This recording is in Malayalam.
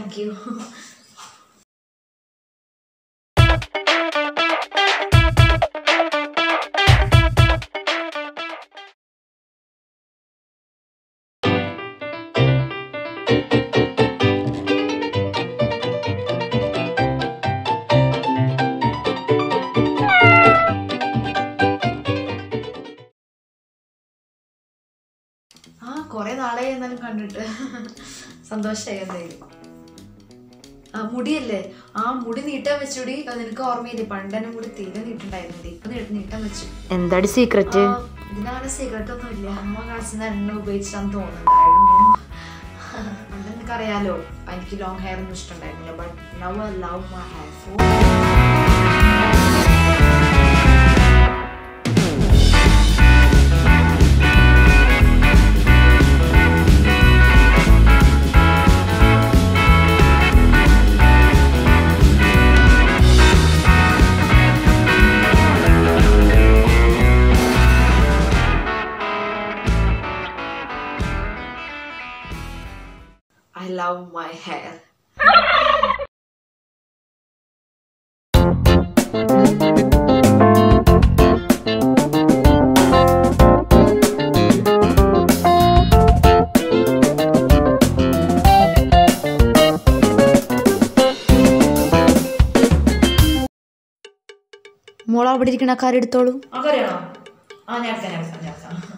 താങ്ക് യു ആ കുറെ നാളായി എന്നാലും കണ്ടിട്ട് സന്തോഷമായി എന്തായാലും ആ മുടിയല്ലേ ആ മുടി നീട്ടാൻ വെച്ചുടി അത് നിനക്ക് ഓർമ്മയില്ലേ പണ്ട് എന്നെ മുടി തീരെ നീട്ടുണ്ടായിരുന്നില്ല ഇപ്പൊ നീട്ട് നീട്ടാൻ വെച്ചു എന്താടി സീക്രറ്റ് ആ, ഇതിനങ്ങനെ സിഗരറ്റ് ഒന്നും ഇല്ല അമ്മ കാണിച്ചുന്ന എണ്ണ ഉപയോഗിച്ചാന്ന് തോന്നുന്നുണ്ടായിരുന്നു പണ്ട് എനിക്കറിയാലോ എനിക്ക് ലോങ് ഹെയർ ഒന്നും ഇഷ്ടമുണ്ടായിരുന്നില്ല but now I love my hair so I love my hair. മോൾ അവിടെ ഇരിക്കണ കാര്യം എടുത്തോളൂ ആ കറിയാണോ ആ ഞാൻ എടുക്കാം ഞാൻ എടുക്കാം ഞാൻ എടുക്കാം